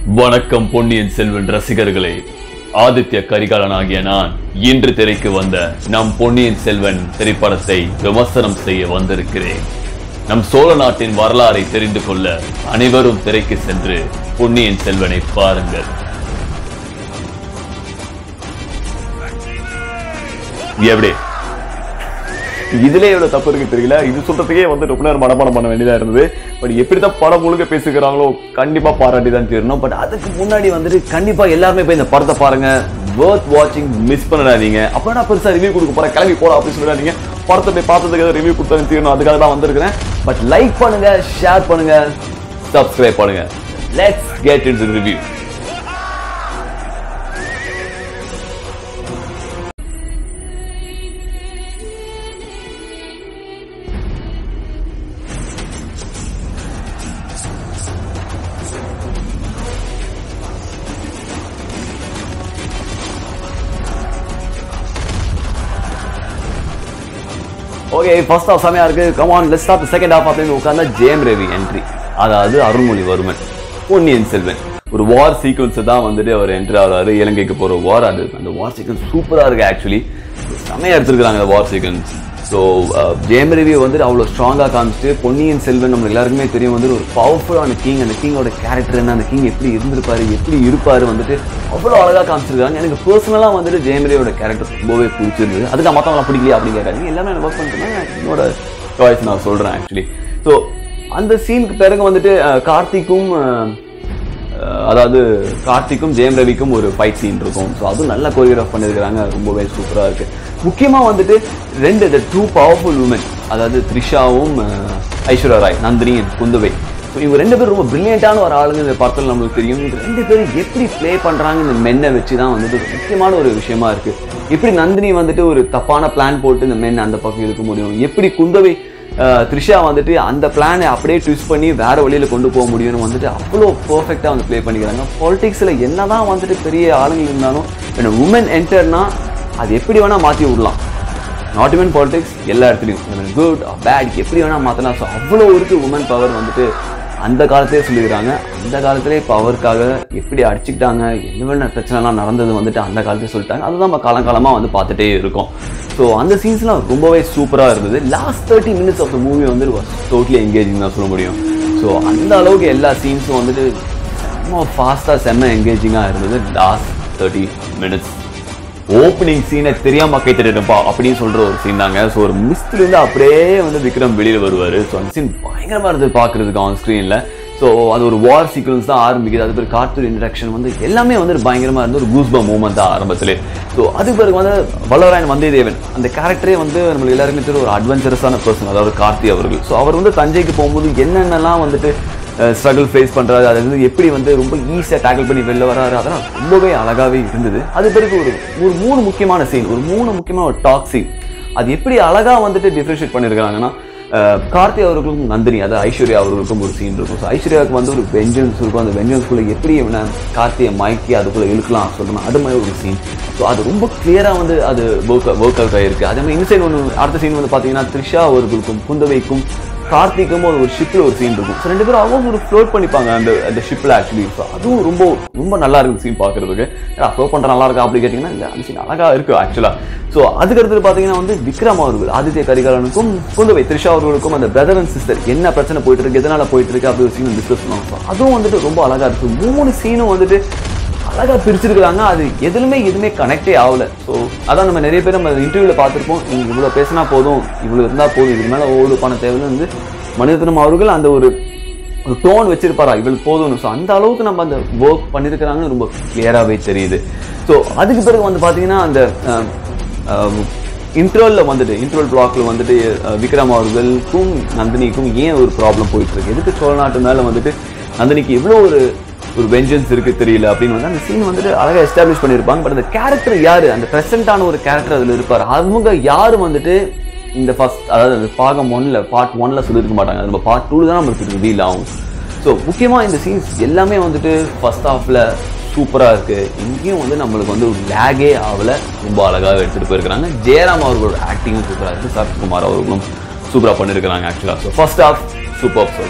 வணக்கம் பொன்னியின் செல்வன் ரசிகர்களே ஆதித்ய கரிகாலன் ஆகிய நான் இன்று திரைக்கு வந்த நம் பொன்னியின் செல்வன் திரைப்படத்தை விமர்சனம் செய்ய வந்திருக்கிறேன் நம் சோழ நாட்டின் வரலாறை தெரிந்து கொள்ள அனைவரும் திரைக்கு சென்று பொன்னியின் செல்வனை பாருங்கள் எப்படி இதுல எவ்வளவு தப்பு இருக்கு தெரியல இது சொல்றதுக்கே வந்து ரொம்ப நேரம் மனப்பாடம் பண்ண வேண்டியதா இருந்தது பட் எப்படிதான் படம் முழுக்க பேசுகிறாங்களோ கண்டிப்பா பாராட்டி தான் தீரணும் பட் அதுக்கு முன்னாடி வந்துட்டு கண்டிப்பா எல்லாருமே போய் இந்த படத்தை பாருங்க வேர்த் வாட்சிங் மிஸ் பண்ணிடாதீங்க அப்ப நான் பெருசா ரிவ்யூ கொடுக்க போறேன் கிளம்பி போலாம் அப்படின்னு சொல்லிடாதீங்க படத்தை போய் பார்த்ததுக்கு ரிவ்யூ கொடுத்தாலும் தீரணும் அதுக்காக தான் வந்திருக்கிறேன் பட் லைக் பண்ணுங்க ஷேர் பண்ணுங்க சப்ஸ்கிரைப் பண்ணுங்க let's get in review okay first half செமையா இருக்கு come on let's start second half அப்படின்னு உட்கார்ந்தா ஜேம் ரவி என்ட்ரி அதாவது அருள்மொழிவர்மன் பொன்னியின் செல்வன் ஒரு வார் சீக்வன்ஸ் தான் வந்துட்டு அவர் என்ட்ரி ஆகிறாரு இலங்கைக்கு போற வார் அது அந்த வார் சீக்வன்ஸ் சூப்பரா இருக்கு ஆக்சுவலி செமையா எடுத்திருக்காங்க அந்த war sequence so Jayam Ravi வந்துட்டு அவ்வளோ ஸ்ட்ராங்காக காமிச்சிட்டு பொன்னியின் செல்வன் நம்ம எல்லாருக்குமே தெரியும் வந்துட்டு ஒரு பவர்ஃபுல்லான கிங் அந்த கிங்கோட கேரக்டர் என்ன அந்த கிங் எப்படி இருந்திருப்பாரு எப்படி இருப்பாரு வந்துட்டு அவ்வளோ அழகாக காமிச்சிருக்காங்க எனக்கு பர்சனலாக வந்துட்டு ஜெயம் ரவியோட கேரக்டர் ரொம்பவே பிடிச்சிருந்தது அதுக்கு மற்றவங்களாம் பிடிக்கலையா அப்படின்னு கேட்காதீங்க எல்லாமே எனக்கு ஒர்க் பண்ணிட்டு என்னோட சாய்ஸ் நான் சொல்கிறேன் ஆக்சுவலி ஸோ அந்த சீனுக்கு பிறகு வந்துட்டு அஹ், கார்த்திக்கும் அஹ், அஹ், அதாவது கார்த்திக்கும் ஜெயம் ரவிக்கும் ஒரு ஃபைட் சீன் இருக்கும் ஸோ அதுவும் நல்லா கோரியோகிராஃப் பண்ணியிருக்கிறாங்க ரொம்பவே சூப்பராக இருக்கு முக்கியமாக வந்துட்டு ரெண்டு இந்த டூ பவர்ஃபுல் உமன் அதாவது த்ரிஷாவும் அஹ், ஐஸ்வர்யா ராய் நந்தினி and குந்தவை ஸோ இவங்க ரெண்டு பேரும் ரொம்ப பிரில்லியண்டான ஒரு ஆளுங்க இந்த படத்தில் நம்மளுக்கு தெரியும் இந்த ரெண்டு பேரும் எப்படி ப்ளே பண்ணுறாங்க இந்த மென்னை வச்சு தான் வந்துட்டு ஒரு முக்கியமான ஒரு விஷயமா இருக்கு எப்படி நந்தினி வந்துட்டு ஒரு தப்பான பிளான் போட்டு இந்த மென் அந்த பக்கம் இருக்க முடியும் எப்படி குந்தவை அஹ், த்ரிஷா வந்துட்டு அந்த பிளானை அப்படியே ட்விஸ்ட் பண்ணி வேற வழியில கொண்டு போக முடியும்னு வந்துட்டு அவ்வளோ பர்ஃபெக்டாக வந்து ப்ளே பண்ணிக்கிறாங்க பாலிடிக்ஸில் என்னதான் வந்துட்டு பெரிய ஆளுங்க இருந்தாலும் உமன் என்டர்னா அது எப்படி வேணா மாற்றி விடலாம் நாட் இவன் பாலிடிக்ஸ் எல்லா இடத்துலையும் குட் பேட் எப்படி வேணா மாற்றலாம் ஸோ அவ்வளோ இருக்கு உமன் பவர் வந்துட்டு அந்த காலத்திலே சொல்லிக்கிறாங்க அந்த காலத்திலே பவருக்காக எப்படி அடிச்சுக்கிட்டாங்க என்னென்ன பிரச்சனைலாம் நடந்தது வந்துட்டு அந்த காலத்திலே சொல்லிட்டாங்க அதுதான் நம்ம காலங்காலமாக வந்து பார்த்துட்டே இருக்கோம் ஸோ அந்த சீன்ஸ்லாம் ரொம்பவே சூப்பராக இருந்தது last thirty minutes of the movie வந்து டோட்டலி என்கேஜிங் தான் சொல்ல முடியும் ஸோ அந்த அளவுக்கு எல்லா சீன்ஸும் வந்துட்டு செம்ம ஃபாஸ்ட்டாக செம்ம என்கேஜிங்காக இருந்தது லாஸ்ட் தேர்ட்டி மினிட்ஸ் ஓப்பனிங் சீனை தெரியாம கை தட்டிட்டப்பா அப்படின்னு சொல்ற ஒரு சீன் தாங்க ஸோ ஒரு மிஸ்ட்ல இருந்து அப்படியே வந்து விக்ரம் வெளியில வருவாரு ஸோ அந்த சீன் பயங்கரமா இருந்தது பாக்குறதுக்கு ஆன் ஸ்க்ரீன்ல ஸோ அது ஒரு வார் சீக்வன்ஸ் தான் ஆரம்பிக்குது அது பேர் கார்ட்டூன் இன்ட்ராக்ஷன் வந்து எல்லாமே வந்து பயங்கரமா இருந்து ஒரு கூஸ்பா மூமெண்ட் தான் ஆரம்பத்திலே ஸோ அது பிறகு வந்து வல்லவராயன் வந்தியத்தேவன் அந்த கேரக்டரே வந்து நம்மளுக்கு எல்லாருமே தெரியும் ஒரு அட்வென்ச்சரஸான பர்சன் அதாவது கார்த்தி அவர்கள் ஸோ அவர் வந்து தஞ்சைக்கு போகும்போது என்னென்னலாம் வந்துட்டு ஸ்ட்ரகிள் ஃபேஸ் பண்றாரு அது வந்து எப்படி வந்து ரொம்ப ஈஸியாக டேக்கிள் பண்ணி வெளில வராரு அதெல்லாம் ரொம்பவே அழகாவே இருந்தது அது பிறகு ஒரு ஒரு மூணு முக்கியமான சீன் ஒரு மூணு முக்கியமான ஒரு டாக் சீன் அது எப்படி அழகா வந்துட்டு டிஃப்ரென்ஷியேட் பண்ணியிருக்காங்கன்னா அஹ், கார்த்தி அவர்களுக்கும் நந்தினி அதாவது ஐஸ்வர்யா அவர்களுக்கும் ஒரு சீன் இருக்கும் ஸோ ஐஸ்வர்யாவுக்கு வந்து ஒரு வெஞ்சன்ஸ் இருக்கும் அந்த வெஞ்சன்ஸ்குள்ள எப்படி இவனை கார்த்தியை மயக்கி அதுக்குள்ள இழுக்கலாம் சொல்லணும் அது மாதிரி ஒரு சீன் ஸோ அது ரொம்ப கிளியராக வந்து அது ஒர்க் ஒர்க் அவுட் ஆயிருக்கு அதே மாதிரி இன்சைட் ஒன்று அடுத்த சீன் வந்து பார்த்தீங்கன்னா த்ரிஷா அவர்களுக்கும் குந்தவைக்கும் கார்த்திக்கும் ஒரு ஷிப்ல ஒரு சீன் இருக்கும் ஸோ ரெண்டு பேரும் அவங்க ஒரு ஃப்ளோட் பண்ணிப்பாங்க அந்த அந்த ஷிப்ல ஆக்சுவலி ஸோ அதுவும் ரொம்ப ரொம்ப நல்லா இருக்கு சீன் பார்க்கறதுக்கு ஃப்ளோட் பண்ற நல்லா இருக்கா அப்படி கேட்டிங்கன்னா இல்லை அந்த சீன் அழகா இருக்கு ஆக்சுவலா ஸோ அதுக்கு அடுத்தது பார்த்தீங்கன்னா வந்து விக்ரம் அவர்கள் ஆதித்ய கரிகாலனுக்கும் குந்தவை த்ரிஷா அவர்களுக்கும் அந்த பிரதர் அண்ட் சிஸ்டர் என்ன பிரச்சனை போயிட்டு இருக்கு எதனால போயிட்டு இருக்கு அப்படி ஒரு சீன் டிஸ்கஸ் பண்ணுவாங்க So அதுவும் வந்துட்டு ரொம்ப அழகா இருக்கு மூணு சீனும் வந்துட்டு அழகா பிரிச்சிருக்காங்க அது எதுலுமே எதுவுமே கனெக்டே ஆகல ஸோ அதான் நம்ம நிறைய பேர் நம்ம இன்டர்வியூல பார்த்துருப்போம் நீங்க இவ்வளோ பேசினா போதும் இவ்வளோ இருந்தா போதும் இதுக்கு மேலே ஓடு பண்ண தேவைன்னு வந்து மனிதத்தனம் அவர்கள் அந்த ஒரு ஒரு டோன் வச்சிருப்பாரா இவள் போதும்னு ஸோ அந்த அளவுக்கு நம்ம அந்த ஒர்க் பண்ணியிருக்கிறாங்கன்னு ரொம்ப கிளியராகவே தெரியுது ஸோ அதுக்கு பிறகு வந்து பார்த்தீங்கன்னா அந்த இன்டர்வல்ல வந்துட்டு இன்டர்வல் பிளாக்ல வந்துட்டு அஹ், விக்ரம் அவர்களுக்கும் நந்தினிக்கும் ஏன் ஒரு ப்ராப்ளம் போயிட்டு இருக்கு எதுக்கு சோழ நாட்டு மேல வந்துட்டு நந்தினிக்கு இவ்வளோ ஒரு ஒரு வெஞ்சன்ஸ் இருக்கு தெரியல அப்படின்னு வந்து அந்த சீன் வந்துட்டு அழகா எஸ்டாப்ளிஷ் பண்ணியிருப்பாங்க பட் அந்த கேரக்டர் யாரு அந்த ப்ரெசென்டான ஒரு கேரக்டர் அதுல இருப்பார் அவங்க யாரு வந்துட்டு இந்த ஃபர்ஸ்ட் அதாவது அந்த பாகம் ஒன்ல பார்ட் ஒன்ல சொல்லியிருக்க மாட்டாங்க அது நம்ம பார்ட் டூல தான் நம்மளுக்கு ரிவீல் ஆகும் ஸோ முக்கியமாக இந்த சீன்ஸ் எல்லாமே வந்துட்டு ஃபர்ஸ்ட் ஹாஃப்ல சூப்பராக இருக்கு இங்கேயும் வந்து நம்மளுக்கு வந்து ஒரு லேகே ஆகல ரொம்ப அழகாக எடுத்துட்டு போயிருக்கிறாங்க ஜெயராம் அவர்களோட ஆக்டிங்கும் சூப்பராக இருக்கு சரத்குமார் அவர்களும் சூப்பராக பண்ணியிருக்கிறாங்க ஆக்சுவலாக ஸோ ஃபர்ஸ்ட் ஹாஃப் சூப்பர் சொல்லலாம்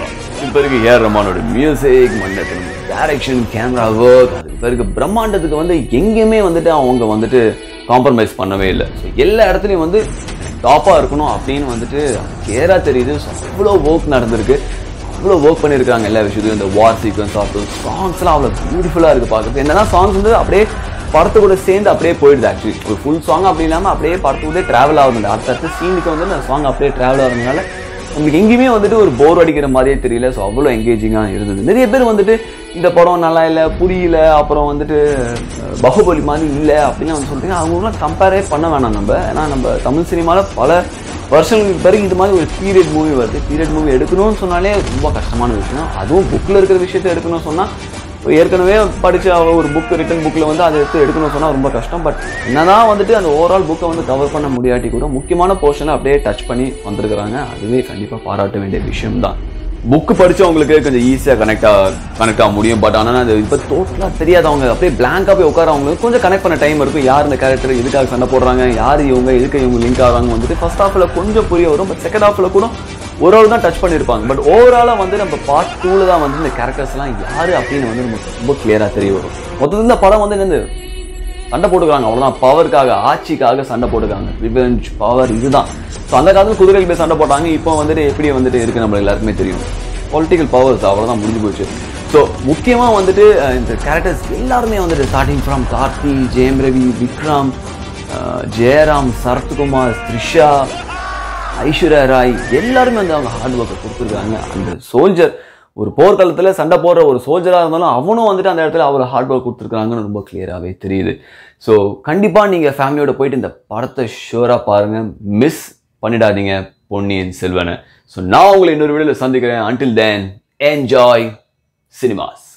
அதுக்கு பிறகு ஏஆர் ரமானோட மியூசிக் மண்டத்தின் டைரக்ஷன் கேமரா ஒர்க் அதுக்கு பிறகு பிரம்மாண்டத்துக்கு வந்து எங்கேயுமே வந்துட்டு அவங்க வந்துட்டு காம்ப்ரமைஸ் பண்ணவே இல்லை ஸோ எல்லா இடத்துலையும் வந்து டாப்பாக இருக்கணும் அப்படின்னு வந்துட்டு கேரா தெரியுது ஸோ அவ்வளோ ஒர்க் நடந்திருக்கு அவ்வளோ ஒர்க் பண்ணியிருக்காங்க எல்லா விஷயத்தையும் இந்த வார் சீக்வன்ஸ் ஆகட்டும் சாங்ஸ்லாம் அவ்வளோ பியூட்டிஃபுல்லாக இருக்குது பார்க்குறது என்னன்னா சாங்ஸ் வந்து அப்படியே படத்து கூட சேர்ந்து அப்படியே போயிடுது ஆக்சுவலி ஒரு ஃபுல் சாங் அப்படி இல்லாமல் அப்படியே படத்து கூட ட்ராவல் ஆகுது அடுத்தடுத்த சீனுக்கு வந்து அந்த சாங் அப்படியே ட்ராவல் ஆகுறதுனால உங்களுக்கு எங்கேயுமே வந்துட்டு ஒரு போர் அடிக்கிற மாதிரியே தெரியல ஸோ அவ்வளோ எங்கேஜிங்காக இருந்தது நிறைய பேர் வந்துட்டு இந்த படம் நல்லா இல்லை புரியல அப்புறம் வந்துட்டு அஹ், பாகுபலி மாதிரி இல்லை அப்படின்னு வந்து சொல்றீங்க அவங்களாம் கம்பேரே பண்ண வேணாம் நம்ம ஏன்னா நம்ம தமிழ் சினிமாவில் பல வருஷங்களுக்கு பிறகு இது மாதிரி ஒரு பீரியட் மூவி வருது பீரியட் மூவி எடுக்கணும்னு சொன்னாலே ரொம்ப கஷ்டமான விஷயம் அதுவும் புக்கில் இருக்கிற விஷயத்தை எடுக்கணும்னு சொன்னால் ஏற்கனவே படிச்ச அவ ஒரு புக் ரிட்டன் புக்கில் வந்து அதை எடுத்து எடுக்கணும்னு சொன்னால் ரொம்ப கஷ்டம் பட் என்னதான் வந்துட்டு அந்த ஓவரால் புக்கை வந்து கவர் பண்ண முடியாட்டி கூட முக்கியமான போர்ஷனை அப்படியே டச் பண்ணி வந்திருக்கிறாங்க அதுவே கண்டிப்பாக பாராட்ட வேண்டிய விஷயம் தான் புக்கு படிச்சவங்களுக்கு கொஞ்சம் ஈஸியாக கனெக்ட் ஆக கனெக்ட் ஆக முடியும் பட் ஆனால் அது இப்போ டோட்டலாக தெரியாதவங்க அப்படியே பிளாங்காக போய் உட்காரவங்களுக்கு கொஞ்சம் கனெக்ட் பண்ண டைம் இருக்கும் யார் இந்த கேரக்டர் எதுக்காக சண்டை போடுறாங்க யார் இவங்க எதுக்கு இவங்க லிங்க் ஆகிறாங்க வந்துட்டு ஃபர்ஸ்ட் ஹாஃபில் கொஞ்சம் புரிய வரும் பட் செகண்ட் ஹாஃபில் கூட ஒரு ஆள் தான் டச் பண்ணியிருப்பாங்க பட் ஓவராலாக வந்து நம்ம பார்ட் டூவில் தான் வந்து இந்த கேரக்டர்ஸ்லாம் யார் அப்படின்னு வந்து நமக்கு ரொம்ப கிளியராக தெரிய வரும் மொத்தத்தில் இந்த படம் வந்து என்னது சண்டை போட்டுக்கிறாங்க அவ்வளோதான் பவருக்காக ஆட்சிக்காக சண்டை போட்டுக்காங்க ரிவெஞ்ச் பவர் இதுதான் ஸோ அந்த காலத்தில் குதிரைகள் போய் சண்டை போட்டாங்க இப்போ வந்துட்டு எப்படி வந்துட்டு இருக்கு நம்ம எல்லாருக்குமே தெரியும் பொலிட்டிக்கல் பவர்ஸ் அவ்வளோதான் முடிஞ்சு போச்சு ஸோ முக்கியமாக வந்துட்டு அஹ், இந்த கேரக்டர்ஸ் எல்லாருமே வந்துட்டு ஸ்டார்டிங் ஃப்ரம் கார்த்தி ஜெயம் ரவி விக்ரம் அஹ், ஜெயராம் சரத்குமார் த்ரிஷா ஐஸ்வர்யா ராய் எல்லாருமே வந்து அவங்க ஹார்ட் ஒர்க்கை கொடுத்துருக்காங்க அந்த சோல்ஜர் ஒரு போர்க்காலத்தில் சண்டை போடுற ஒரு சோல்ஜராக இருந்தாலும் அவனும் வந்துட்டு அந்த இடத்துல அவர் ஹார்ட் ஒர்க் கொடுத்துருக்காங்கன்னு ரொம்ப கிளியராகவே தெரியுது ஸோ கண்டிப்பாக நீங்கள் ஃபேமிலியோட போயிட்டு இந்த படத்தை ஷூராக பாருங்கள் மிஸ் பண்ணிடாதீங்க பொன்னியின் செல்வனை ஸோ நான் உங்களை இன்னொரு வீடியோவில் சந்திக்கிறேன் அன்டில் தென் என்ஜாய் சினிமாஸ்